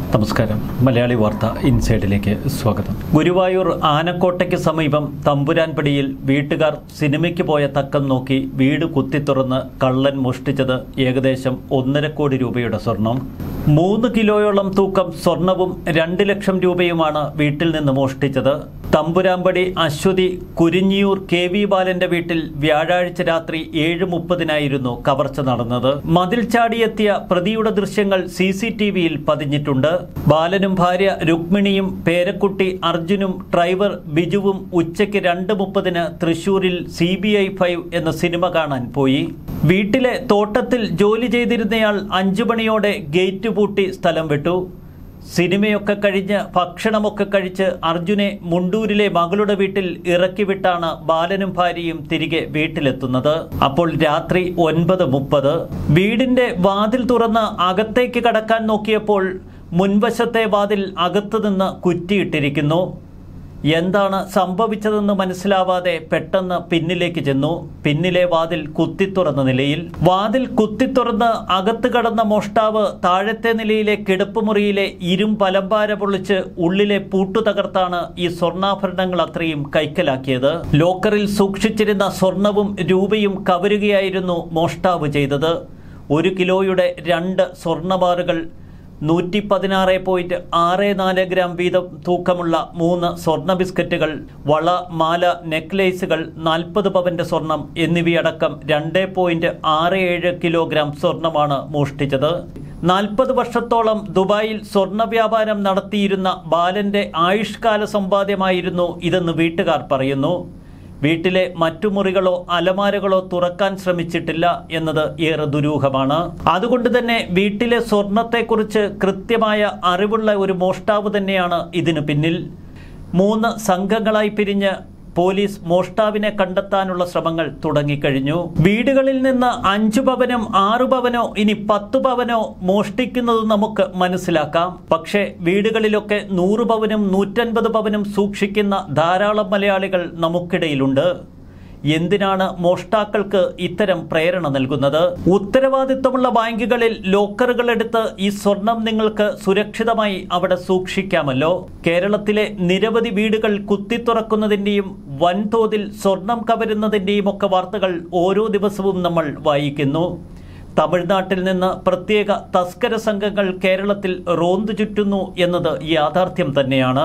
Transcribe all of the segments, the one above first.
നമസ്കാരം മലയാളി വാർത്ത ഇൻസൈഡിലേക്ക് സ്വാഗതം ഗുരുവായൂർ ആനക്കോട്ടയ്ക്ക് സമീപം തമ്പുരാൻപടിയിൽ വീട്ടുകാർ സിനിമയ്ക്ക് പോയ തക്കം നോക്കി വീട് കുത്തിത്തുറന്ന് കള്ളൻ മോഷ്ടിച്ചത് ഏകദേശം ഒന്നര കോടി രൂപയുടെ സ്വർണം മൂന്ന് കിലോയോളം തൂക്കം സ്വർണവും രണ്ട് ലക്ഷം രൂപയുമാണ് വീട്ടിൽ നിന്ന് മോഷ്ടിച്ചത് തമ്പുരാമ്പടി അശ്വതി കുരിഞ്ഞിയൂർ കെ വി ബാലന്റെ വീട്ടിൽ വ്യാഴാഴ്ച രാത്രി ഏഴ് മുപ്പതിനായിരുന്നു കവർച്ച നടന്നത് മതിൽ ചാടിയെത്തിയ പ്രതിയുടെ ദൃശ്യങ്ങൾ സി സി ടി വിയിൽ പതിഞ്ഞിട്ടുണ്ട് ബാലനും ഭാര്യ രുക്മിണിയും പേരക്കുട്ടി അർജുനും ഡ്രൈവർ ബിജുവും ഉച്ചയ്ക്ക് രണ്ട് മുപ്പതിന് തൃശൂരിൽ സി ബി ഐ ഫൈവ് എന്ന സിനിമ കാണാൻ പോയി വീട്ടിലെ തോട്ടത്തിൽ ജോലി ചെയ്തിരുന്നയാൾ അഞ്ചു മണിയോടെ ഗേറ്റ് പൂട്ടി സ്ഥലം വിട്ടു സിനിമയൊക്കെ കഴിഞ്ഞ് ഭക്ഷണമൊക്കെ കഴിച്ച് അർജുനെ മുണ്ടൂരിലെ മകളുടെ വീട്ടിൽ ഇറക്കിവിട്ടാണ് ബാലനും ഭാര്യയും തിരികെ വീട്ടിലെത്തുന്നത് അപ്പോൾ രാത്രി ഒൻപത് മുപ്പത് വീടിന്റെ വാതിൽ തുറന്ന് അകത്തേക്ക് കടക്കാൻ നോക്കിയപ്പോൾ മുൻവശത്തെ വാതിൽ അകത്തുനിന്ന് കുറ്റിയിട്ടിരിക്കുന്നു എന്താണ് സംഭവിച്ചതെന്ന് മനസ്സിലാവാതെ പെട്ടെന്ന് പിന്നിലേക്ക് ചെന്നു പിന്നിലെ വാതിൽ കുത്തിത്തുറന്ന നിലയിൽ വാതിൽ കുത്തിത്തുറന്ന് അകത്ത് കടന്ന മോഷ്ടാവ് താഴത്തെ നിലയിലെ കിടപ്പുമുറിയിലെ ഇരും പലമ്പാര പൊളിച്ച് ഉള്ളിലെ പൂട്ടു തകർത്താണ് ഈ സ്വർണ്ണാഭരണങ്ങൾ അത്രയും കൈക്കലാക്കിയത് ലോക്കറിൽ സൂക്ഷിച്ചിരുന്ന സ്വർണവും രൂപയും കവരുകയായിരുന്നു മോഷ്ടാവ് ചെയ്തത് ഒരു കിലോയുടെ രണ്ട് സ്വർണ്ണബാറുകൾ നൂറ്റി പതിനാറ് പോയിന്റ് ആറ് നാല് ഗ്രാം വീതം തൂക്കമുള്ള മൂന്ന് സ്വർണ്ണ ബിസ്ക്കറ്റുകൾ വള മാല നെക്ലേസുകൾ നാൽപ്പത് പവന്റെ സ്വർണം എന്നിവയടക്കം രണ്ട് പോയിന്റ് ആറ് ഏഴ് കിലോഗ്രാം സ്വർണമാണ് മോഷ്ടിച്ചത് നാൽപ്പത് വർഷത്തോളം ദുബായിൽ സ്വർണ്ണ വ്യാപാരം നടത്തിയിരുന്ന ബാലന്റെ ആയുഷ്കാല സമ്പാദ്യമായിരുന്നു ഇതെന്ന് വീട്ടുകാർ പറയുന്നു വീട്ടിലെ മറ്റു മുറികളോ അലമാരകളോ തുറക്കാൻ ശ്രമിച്ചിട്ടില്ല എന്നത് ഏറെ ദുരൂഹമാണ് അതുകൊണ്ട് തന്നെ വീട്ടിലെ സ്വർണത്തെക്കുറിച്ച് കൃത്യമായ അറിവുള്ള ഒരു മോഷ്ടാവ് തന്നെയാണ് ഇതിനു പിന്നിൽ മൂന്ന് സംഘങ്ങളായി പിരിഞ്ഞ് പോലീസ് മോഷ്ടാവിനെ കണ്ടെത്താനുള്ള ശ്രമങ്ങൾ തുടങ്ങിക്കഴിഞ്ഞു വീടുകളിൽ നിന്ന് അഞ്ചു പവനും ആറു പവനോ ഇനി പത്തു പവനോ മോഷ്ടിക്കുന്നത് നമുക്ക് മനസ്സിലാക്കാം പക്ഷേ വീടുകളിലൊക്കെ നൂറ് പവനും നൂറ്റൻപത് പവനും സൂക്ഷിക്കുന്ന ധാരാളം മലയാളികൾ നമുക്കിടയിലുണ്ട് എന്തിനാണ് മോഷ്ടാക്കൾക്ക് ഇത്തരം പ്രേരണ നൽകുന്നത് ഉത്തരവാദിത്തമുള്ള ബാങ്കുകളിൽ ലോക്കറുകൾ എടുത്ത് ഈ സ്വർണം നിങ്ങൾക്ക് സുരക്ഷിതമായി അവിടെ സൂക്ഷിക്കാമല്ലോ കേരളത്തിലെ നിരവധി വീടുകൾ കുത്തിത്തുറക്കുന്നതിന്റെയും വൻതോതിൽ സ്വർണം കവരുന്നതിന്റെയും ഒക്കെ വാർത്തകൾ ഓരോ ദിവസവും നമ്മൾ വായിക്കുന്നു തമിഴ്നാട്ടിൽ നിന്ന് പ്രത്യേക തസ്കര സംഘങ്ങൾ കേരളത്തിൽ റോന്തു ചുറ്റുന്നു എന്നത് യാഥാർത്ഥ്യം തന്നെയാണ്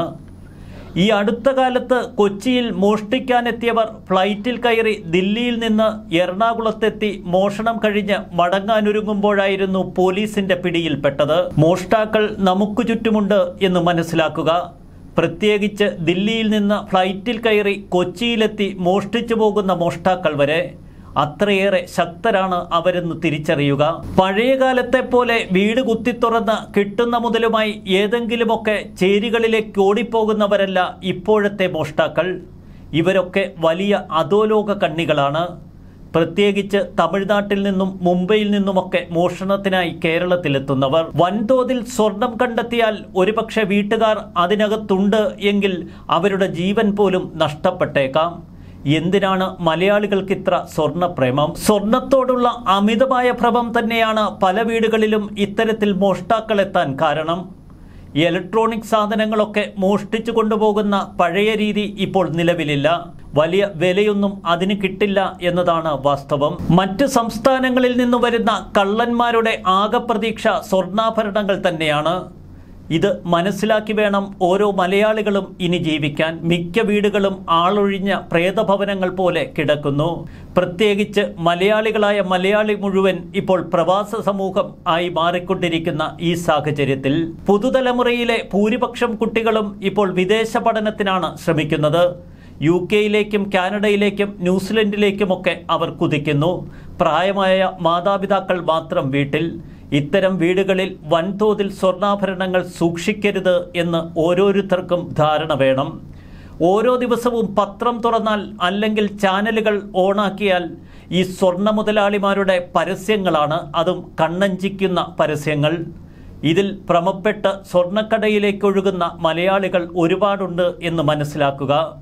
ഈ അടുത്ത കാലത്ത് കൊച്ചിയിൽ മോഷ്ടിക്കാനെത്തിയവർ ഫ്ലൈറ്റിൽ കയറി ദില്ലിയിൽ നിന്ന് എറണാകുളത്തെത്തി മോഷണം കഴിഞ്ഞ് മടങ്ങാനൊരുങ്ങുമ്പോഴായിരുന്നു പോലീസിന്റെ പിടിയിൽപ്പെട്ടത് മോഷ്ടാക്കൾ നമുക്ക് ചുറ്റുമുണ്ട് എന്ന് മനസ്സിലാക്കുക പ്രത്യേകിച്ച് ദില്ലിയിൽ നിന്ന് ഫ്ലൈറ്റിൽ കയറി കൊച്ചിയിലെത്തി മോഷ്ടിച്ചു പോകുന്ന മോഷ്ടാക്കൾ വരെ അത്രയേറെ ശക്തരാണ് അവരെന്ന് തിരിച്ചറിയുക പഴയ കാലത്തെ പോലെ വീട് കുത്തിത്തുറന്ന് കിട്ടുന്ന മുതലുമായി ഏതെങ്കിലുമൊക്കെ ചേരികളിലേക്ക് ഓടിപ്പോകുന്നവരല്ല ഇപ്പോഴത്തെ മോഷ്ടാക്കൾ ഇവരൊക്കെ വലിയ അധോലോക കണ്ണികളാണ് പ്രത്യേകിച്ച് തമിഴ്നാട്ടിൽ നിന്നും മുംബൈയിൽ നിന്നുമൊക്കെ മോഷണത്തിനായി കേരളത്തിലെത്തുന്നവർ വൻതോതിൽ സ്വർണം കണ്ടെത്തിയാൽ ഒരുപക്ഷെ വീട്ടുകാർ അതിനകത്തുണ്ട് എങ്കിൽ അവരുടെ ജീവൻ പോലും നഷ്ടപ്പെട്ടേക്കാം എന്തിനാണ് മലയാളികൾക്ക് ഇത്ര സ്വർണ്ണപ്രേമം സ്വർണത്തോടുള്ള അമിതമായ ഭ്രമം തന്നെയാണ് പല വീടുകളിലും ഇത്തരത്തിൽ മോഷ്ടാക്കൾ എത്താൻ കാരണം ഇലക്ട്രോണിക് സാധനങ്ങളൊക്കെ മോഷ്ടിച്ചു കൊണ്ടുപോകുന്ന പഴയ രീതി ഇപ്പോൾ നിലവിലില്ല വലിയ വിലയൊന്നും അതിന് കിട്ടില്ല എന്നതാണ് വാസ്തവം മറ്റ് സംസ്ഥാനങ്ങളിൽ നിന്ന് വരുന്ന കള്ളന്മാരുടെ ആകെ പ്രതീക്ഷ സ്വർണ്ണാഭരണങ്ങൾ തന്നെയാണ് ഇത് മനസ്സിലാക്കി വേണം ഓരോ മലയാളികളും ഇനി ജീവിക്കാൻ മിക്ക വീടുകളും ആളൊഴിഞ്ഞ പ്രേതഭവനങ്ങൾ പോലെ കിടക്കുന്നു പ്രത്യേകിച്ച് മലയാളികളായ മലയാളി മുഴുവൻ ഇപ്പോൾ പ്രവാസ സമൂഹം ആയി മാറിക്കൊണ്ടിരിക്കുന്ന ഈ സാഹചര്യത്തിൽ പുതുതലമുറയിലെ ഭൂരിപക്ഷം കുട്ടികളും ഇപ്പോൾ വിദേശ പഠനത്തിനാണ് ശ്രമിക്കുന്നത് യു കെയിലേക്കും കാനഡയിലേക്കും ന്യൂസിലൻഡിലേക്കുമൊക്കെ അവർ കുതിക്കുന്നു പ്രായമായ മാതാപിതാക്കൾ മാത്രം വീട്ടിൽ ഇത്തരം വീടുകളിൽ വൻതോതിൽ സ്വർണ്ണാഭരണങ്ങൾ സൂക്ഷിക്കരുത് എന്ന് ഓരോരുത്തർക്കും ധാരണ വേണം ഓരോ ദിവസവും പത്രം തുറന്നാൽ അല്ലെങ്കിൽ ചാനലുകൾ ഓണാക്കിയാൽ ഈ സ്വർണ്ണ മുതലാളിമാരുടെ പരസ്യങ്ങളാണ് അതും കണ്ണഞ്ചിക്കുന്ന പരസ്യങ്ങൾ ഇതിൽ ഭ്രമപ്പെട്ട് സ്വർണ്ണക്കടയിലേക്ക് ഒഴുകുന്ന മലയാളികൾ ഒരുപാടുണ്ട് എന്ന് മനസ്സിലാക്കുക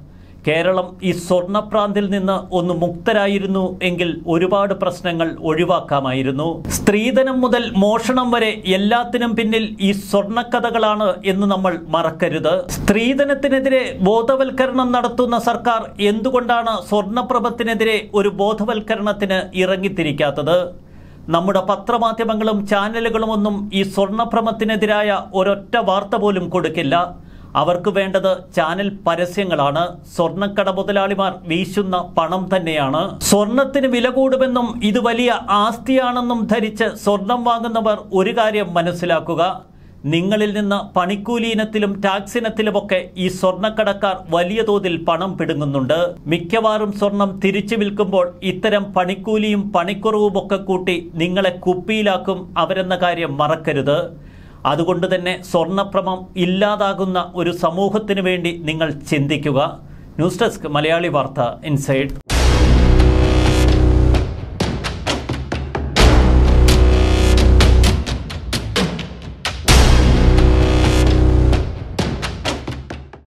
കേരളം ഈ സ്വർണപ്രാന്തിൽ നിന്ന് ഒന്ന് മുക്തരായിരുന്നു എങ്കിൽ ഒരുപാട് പ്രശ്നങ്ങൾ ഒഴിവാക്കാമായിരുന്നു സ്ത്രീധനം മുതൽ മോഷണം വരെ എല്ലാത്തിനും പിന്നിൽ ഈ സ്വർണക്കഥകളാണ് എന്ന് നമ്മൾ മറക്കരുത് സ്ത്രീധനത്തിനെതിരെ ബോധവൽക്കരണം നടത്തുന്ന സർക്കാർ എന്തുകൊണ്ടാണ് സ്വർണപ്രഭത്തിനെതിരെ ഒരു ബോധവൽക്കരണത്തിന് ഇറങ്ങിത്തിരിക്കാത്തത് നമ്മുടെ പത്രമാധ്യമങ്ങളും ചാനലുകളും ഒന്നും ഈ സ്വർണഭ്രമത്തിനെതിരായ ഒരൊറ്റ വാർത്ത പോലും കൊടുക്കില്ല അവർക്ക് വേണ്ടത് ചാനൽ പരസ്യങ്ങളാണ് സ്വർണ്ണക്കട മുതലാളിമാർ വീശുന്ന പണം തന്നെയാണ് സ്വർണത്തിന് വില കൂടുമെന്നും ഇത് വലിയ ആസ്തിയാണെന്നും ധരിച്ച് സ്വർണം വാങ്ങുന്നവർ ഒരു കാര്യം മനസ്സിലാക്കുക നിങ്ങളിൽ നിന്ന് പണിക്കൂലി ഇനത്തിലും ടാക്സ് ഇനത്തിലുമൊക്കെ ഈ സ്വർണ്ണക്കടക്കാർ വലിയ തോതിൽ പണം പിടുങ്ങുന്നുണ്ട് മിക്കവാറും സ്വർണം തിരിച്ചു വിൽക്കുമ്പോൾ ഇത്തരം പണിക്കൂലിയും പണിക്കുറവും ഒക്കെ കൂട്ടി നിങ്ങളെ കുപ്പിയിലാക്കും അവരെന്ന കാര്യം മറക്കരുത് അതുകൊണ്ട് തന്നെ സ്വർണ്ണഭ്രമം ഇല്ലാതാകുന്ന ഒരു സമൂഹത്തിന് വേണ്ടി നിങ്ങൾ ചിന്തിക്കുക ന്യൂസ് ഡെസ്ക് മലയാളി വാർത്ത ഇൻസൈഡ്